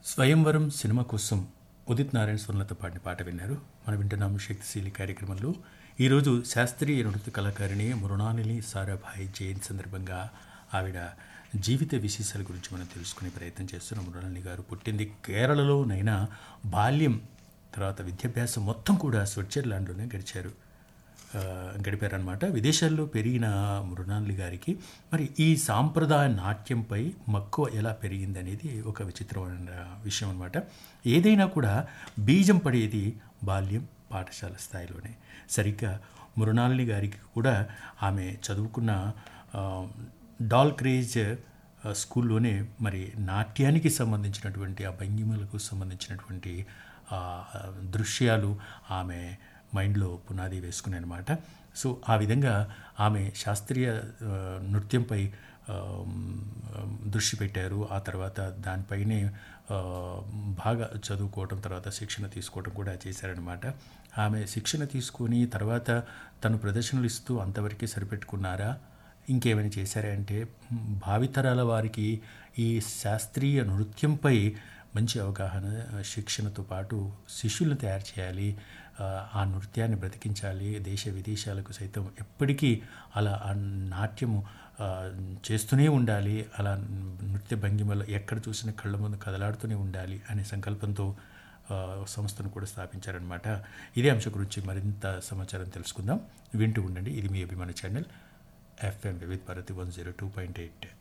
స్వయంవరం సినిమా కోసం ఉదిత్ నారాయణ స్వర్ణలతో పాడిన పాట విన్నారు మనం వింటున్నాం శక్తిశీలి కార్యక్రమంలో ఈరోజు శాస్త్రీయ నృత్య కళాకారిణి మృణాలిని సారాభాయ్ జయంతి సందర్భంగా ఆవిడ జీవిత విశేషాల గురించి మనం తెలుసుకునే ప్రయత్నం చేస్తున్నాం మృణాలిని గారు పుట్టింది కేరళలోనైనా బాల్యం తర్వాత విద్యాభ్యాసం మొత్తం కూడా స్విట్జర్లాండ్లోనే గడిచారు ఆ, గడిపారనమాట విదేశాల్లో పెరిగిన మృణాలి గారికి మరి ఈ సాంప్రదాయ నాట్యంపై మక్కువ ఎలా పెరిగింది అనేది ఒక విచిత్రమైన విషయం అనమాట ఏదైనా కూడా బీజం పడేది బాల్యం పాఠశాల స్థాయిలోనే సరిగ్గా మృణాలిని గారికి కూడా ఆమె చదువుకున్న ఆ, డాల్ క్రేజ్ ఆ, స్కూల్లోనే మరి నాట్యానికి సంబంధించినటువంటి ఆ భంగిమలకు సంబంధించినటువంటి ఆ, దృశ్యాలు ఆమె మైండ్లో పునాది వేసుకున్నాయి అనమాట సో ఆ విధంగా ఆమె శాస్త్రీయ ఆ, నృత్యంపై ఆ, దృష్టి పెట్టారు ఆ తర్వాత దానిపైనే ఆ, బాగా చదువుకోవటం తర్వాత శిక్షణ తీసుకోవడం కూడా చేశారనమాట ఆమె శిక్షణ తీసుకొని తర్వాత తను ప్రదర్శనలు ఇస్తూ అంతవరకే సరిపెట్టుకున్నారా ఇంకేమైనా చేశారా అంటే మ్, భావితరాల వారికి ఈ శాస్త్రీయ నృత్యంపై మంచి అవగాహన శిక్షణతో పాటు శిష్యులను తయారు చేయాలి ఆ, ఆ నృత్యాన్ని బ్రతికించాలి దేశ విదేశాలకు సైతం ఎప్పటికీ అలా ఆ నాట్యము ఆ, చేస్తూనే ఉండాలి అలా నృత్య భంగిమలు ఎక్కడ చూసినా కళ్ళ ముందు కదలాడుతూనే ఉండాలి అనే సంకల్పంతో ఆ, సంస్థను కూడా స్థాపించారనమాట ఇదే అంశం గురించి మరింత సమాచారం తెలుసుకుందాం వింటూ ఉండండి ఇది మీ అభిమాన channel FM Vividh Bharati one zero two point eight